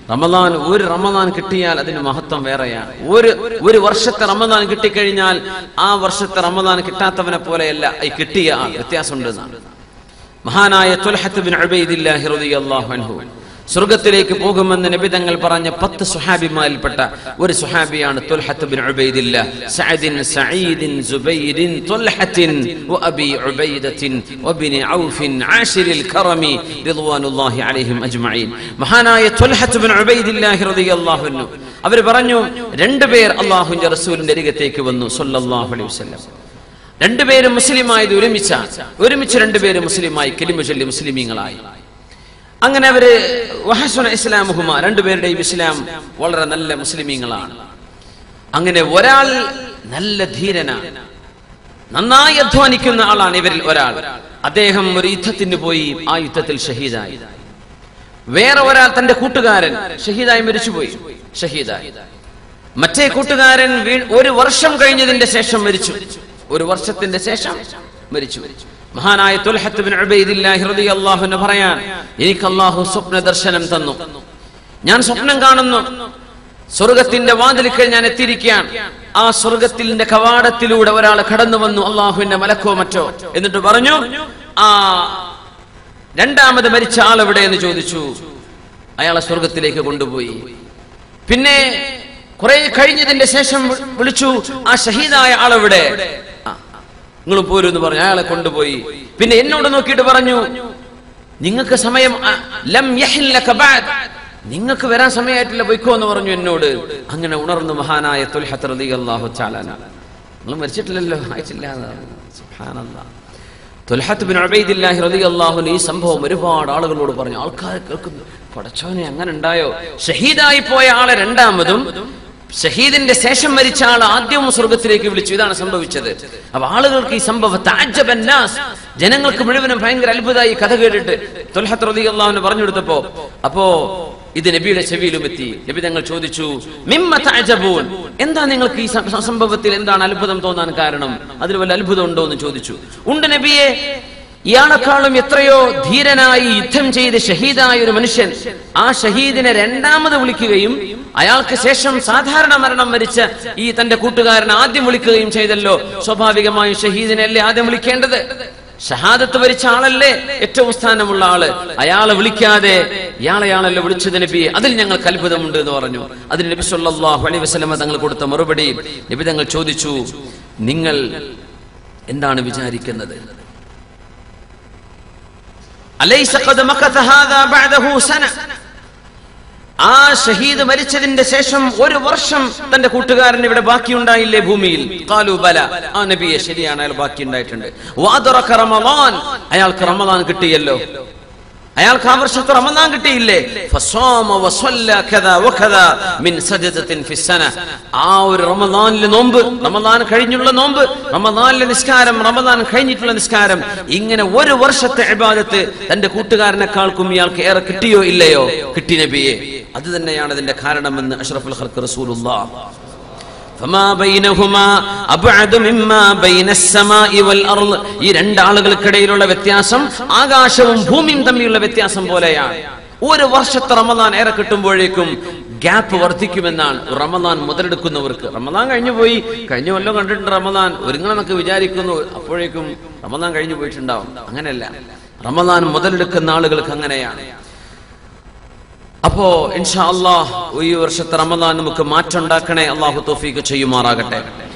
റമദാൻ ഒരു റമദാൻ കിട്ടിയാൽ അതിന് മഹത്വം വേറെയാണ് ഒരു ഒരു വർഷത്തെ റമദാൻ കിട്ടിക്കഴിഞ്ഞാൽ ആ വർഷത്തെ റമദാൻ കിട്ടാത്തവനെ പോലെയല്ല ഈ കിട്ടിയ ആൾ വ്യത്യാസമുണ്ട് എന്നാണ് മഹാനായ തുൽഹത്ത് ബിൻ ഉബൈദില്ലാഹി റളിയല്ലാഹു അൻഹു സ്വർഗത്തിലേക്ക് പോകുമെന്ന് നബിതങ്ങൾ പറഞ്ഞ പത്ത് സുഹാബിമാരിൽപ്പെട്ട ഒരു സുഹാബിയാണ് തുൽഹത്ത് ബിൻ ഉബൈദില്ല സഅദിൻ സഈദിൻ സുബൈരിൻ തുൽഹത്തിൻ വഅബി ഉബൈദത്തിൻ വബിൻ ഔഫിൻ ആശിരിൽ കറമി റിദ്വാനുല്ലാഹി അലൈഹിം അജ്മഈൻ മഹാനായ തുൽഹത്ത് ബിൻ ഉബൈദില്ലാഹി റളിയല്ലാഹു അൻഹു അവർ പറഞ്ഞു രണ്ടുപേർ അല്ലാഹുവിന്റെ റസൂലിന്റെ അരികത്തേക്ക് വന്നു സല്ലല്ലാഹു അലൈഹി വസല്ലം രണ്ടുപേരും മുസ്ലിമായത് ഒരുമിച്ച ഒരുമിച്ച് രണ്ടുപേരും മുസ്ലിമായി കെലിമ ചൊല്ലി മുസ്ലിമീങ്ങളായി അങ്ങനെ അവര് വഹസുന ഇസ്ലാമുഹുമ രണ്ടുപേരുടെയും ഇസ്ലാം വളരെ നല്ല മുസ്ലിമീങ്ങളാണ് അങ്ങനെ ഒരാൾ നല്ല ധീരനാണ് നന്നായി അധ്വാനിക്കുന്ന ആളാണ് ഇവരിൽ ഒരാൾ അദ്ദേഹം ഒരു യുദ്ധത്തിന് പോയി ആ യുദ്ധത്തിൽ ഷഹീദായി വേറെ ഒരാൾ തന്റെ കൂട്ടുകാരൻ ഷഹീദായി മരിച്ചുപോയി ഷഹീദായി മറ്റേ കൂട്ടുകാരൻ വീ- ഒരു വർഷം കഴിഞ്ഞതിന്റെ ശേഷം മരിച്ചു ഒരു വർഷത്തിന്റെ ശേഷം മരിച്ചു മഹാനായ തുൽഹത്ത് ബിൻ ഉബൈദില്ലാഹി റളിയല്ലാഹു അൻഹു പറയാൻ എനിക്ക് അല്ലാഹു സ്വപ്ന ദർശനം തന്നു ഞാൻ സ്വപ്നം കാണുന്നു സ്വർഗത്തിന്റെ വാതിലിക്കൽ ഞാൻ എത്തിയിരിക്കുകയാണ് ആ സ്വർഗത്തിന്റെ കവാടത്തിലൂടെ ഒരാൾ കടന്നു വന്നു അള്ളാഹുവിന്റെ മലക്കോ മറ്റോ എന്നിട്ട് പറഞ്ഞു ആ രണ്ടാമത് മരിച്ച ആൾ എവിടെ എന്ന് ചോദിച്ചു അയാളെ സ്വർഗത്തിലേക്ക് കൊണ്ടുപോയി പിന്നെ കുറെ കഴിഞ്ഞതിന്റെ ശേഷം വി- വിളിച്ചു ആ ഷഹീദായ ആളെവിടെ നിങ്ങൾ പോരൂ എന്ന് പറഞ്ഞു അയാളെ കൊണ്ടുപോയി പിന്നെ എന്നോട് നോക്കിയിട്ട് പറഞ്ഞു നിങ്ങൾക്ക് സമയം അ, ലം യഹിൽ ലക ബഅദ്. നിങ്ങൾക്ക് വരാൻ സമയമായിട്ടില്ല പൊയ്ക്കോ എന്ന് പറഞ്ഞു എന്നോട് അങ്ങനെ ഉണർന്നു മഹാനായ തുൽഹത്ത് റളിയല്ലാഹു തആല നിങ്ങൾ മരിച്ചിട്ടില്ലല്ലോ ആയിട്ടില്ല സുബ്ഹാനല്ലാഹ് തുൽഹത്ത് ബിൻ ഉബൈദില്ലാഹി റളിയല്ലാഹു അൻഹു ഈ സംഭവം ഒരുപാട് ആളുകളോട് പറഞ്ഞു ആൾക്കാർ കേൾക്കുന്നു പടച്ചോനെ അങ്ങനെ ഉണ്ടായോ ഷഹീദായി പോയ ആളെ രണ്ടാമതും ഷഹീദിന്റെ ശേഷം മരിച്ച ആൾ ആദ്യവും സ്വർഗത്തിലേക്ക് വിളിച്ചു ഇതാണ് സംഭവിച്ചത് അപ്പൊ ആളുകൾക്ക് ഈ സംഭവം താജ്ജബൻ നാസ് ജനങ്ങൾക്ക് മുഴുവനും ഭയങ്കര അത്ഭുതമായി കഥ കേട്ടിട്ട് തുൽഹത്ത് റളിയല്ലാഹു പറഞ്ഞു കൊടുത്തപ്പോ അപ്പോ ഇത് നബിയുടെ ചെവിയിലും എത്തി നബി തങ്ങൾ ചോദിച്ചു മിമ്മ തഅജബൂൻ എന്താ നിങ്ങൾക്ക് ഈ സം- സംഭവത്തിൽ എന്താണ് അത്ഭുതം തോന്നാൻ കാരണം അതിൽ വല്ല അത്ഭുതം ഉണ്ടോ എന്ന് ചോദിച്ചു ഉണ്ട് നബിയെ ഇയാളെക്കാളും എത്രയോ ധീരനായി യുദ്ധം ചെയ്ത് ഷഹീദായ ഒരു മനുഷ്യൻ ആ ഷഹീദിനെ രണ്ടാമത് വിളിക്കുകയും അയാൾക്ക് ശേഷം സാധാരണ മരണം മരിച്ച ഈ തന്റെ കൂട്ടുകാരൻ ആദ്യം വിളിക്കുകയും ചെയ്തല്ലോ സ്വാഭാവികമായും ഷഹീദിനെ അല്ലേ ആദ്യം വിളിക്കേണ്ടത് ഷഹാദത്ത് വരിച്ച ആളല്ലേ ഏറ്റവും സ്ഥാനമുള്ള ആള് അയാളെ വിളിക്കാതെ ഇയാളെയാണല്ലോ വിളിച്ചത് നബി അതിൽ ഞങ്ങൾക്ക് അത്ഭുതമുണ്ട് എന്ന് പറഞ്ഞു അതിന് നബി സല്ലല്ലാഹു അലൈഹി വസല്ലമ തങ്ങൾ കൊടുത്ത മറുപടി നബി തങ്ങൾ ചോദിച്ചു നിങ്ങൾ എന്താണ് വിചാരിക്കുന്നത് അലൈസ ഖദ് മഖത ഹാദാ ബഅദഹു സന ആ ഷഹീദ് മരിച്ചതിന്റെ ശേഷം ഒരു വർഷം തന്റെ കൂട്ടുകാരൻ ഇവിടെ ബാക്കിയുണ്ടായില്ലേ ഭൂമിയിൽ കാലു ബല ആ നബിയെ ശരിയാണ് അയാൾ ബാക്കിയുണ്ടായിട്ടുണ്ട് വാദറക റമളാൻ അയാൾക്ക് റമളാൻ കിട്ടിയല്ലോ അയാൾക്ക് ആ വർഷത്തെ റമദാൻ കിട്ടിയില്ലേ ഫസ്വാമ വസ്വല്ല കദാ വകദാ മിൻ സജദത്തിൻ ഫിസ്സന ആ ഒരു റമദാനിലെ നോമ്പ് റമദാൻ കഴിഞ്ഞുള്ള നോമ്പ് റമദാനിലെ നിസ്കാരം റമദാൻ കഴിഞ്ഞിട്ടുള്ള നിസ്കാരം ഇങ്ങനെ ഒരു വർഷത്തെ ഇബാദത്ത് തന്റെ കൂട്ടുകാരനെക്കാൾക്കും ഇയാൾക്ക് ഏറെ കിട്ടിയോ ഇല്ലയോ കിട്ടി നബിയെ അത് തന്നെയാണ് അതിന്റെ കാരണമെന്ന് അഷ്റഫുൽ ഖൽഖ് റസൂലുള്ളാഹ് فما بينهما أبعد مما بين السماء والأرض ഈ രണ്ടാളുകൾക്കിടയിലുള്ള വ്യത്യാസം ആകാശവും ഭൂമിയും തമ്മിലുള്ള വ്യത്യാസം പോലെയാണ് ഒരു വർഷത്തെ റമദാൻ ഏറെ കിട്ടുമ്പോഴേക്കും ഗ്യാപ്പ് വർദ്ധിക്കുമെന്നാണ് റമദാൻ മുതലെടുക്കുന്നവർക്ക് റമദാൻ കഴിഞ്ഞു പോയി കഴിഞ്ഞ കൊല്ലം കണ്ടിട്ടുണ്ട് റമദാൻ ഒരുങ്ങണമെന്നൊക്കെ വിചാരിക്കുന്നു അപ്പോഴേക്കും റമദാൻ കഴിഞ്ഞു പോയിട്ടുണ്ടാവും അങ്ങനെയല്ല റമദാൻ മുതലെടുക്കുന്ന ആളുകൾക്ക് അങ്ങനെയാണ് അപ്പോ ഇൻഷാ അള്ളാഹ് ഈ വർഷത്തെ റമദാൻ നമുക്ക് മാറ്റം ഉണ്ടാക്കണേ അള്ളാഹു തോഫീക്ക് ചെയ്യുമാറാകട്ടെ